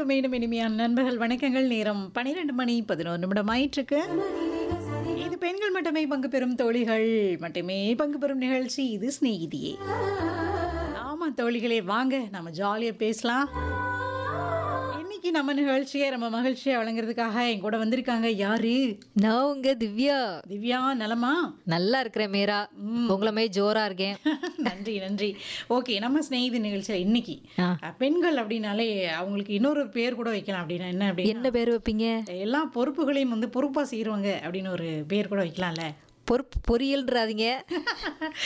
அனைவருக்கும் மீண்டும் இனிமையான நண்பர்கள் வணக்கங்கள் நேரம் பன்னிரெண்டு மணி பதினோரு நிமிடம் ஆயிற்றுக்கு இது பெண்கள் மட்டுமே பங்கு பெறும் தோழிகள் மட்டுமே பங்கு பெறும் நிகழ்ச்சி இது சிநேகிதியே ஆமா தோழிகளே வாங்க நம்ம ஜாலியா பேசலாம் இன்னைக்கு நம்ம நிகழ்ச்சியை நம்ம மகிழ்ச்சியை வழங்குறதுக்காக என் கூட வந்திருக்காங்க யாரு நான் உங்க திவ்யா திவ்யா நலமா நல்லா இருக்கிறேன் மீரா உங்களை மாதிரி ஜோரா இருக்கேன் நன்றி நன்றி ஓகே நம்ம ஸ்நேகிதி நிகழ்ச்சியில் இன்னைக்கு ஆ. அஹ், பெண்கள் அப்படின்னாலே அவங்களுக்கு இன்னொரு பேர் கூட வைக்கலாம் அப்படின்னா என்ன அப்படின்னா என்ன பேர் வைப்பீங்க எல்லா பொறுப்புகளையும் வந்து பொறுப்பா செய்யறவங்க அப்படின்னு ஒரு பேர் கூட வைக்கலாம்ல பொறுப்பு பொரியல்ன்றாதீங்க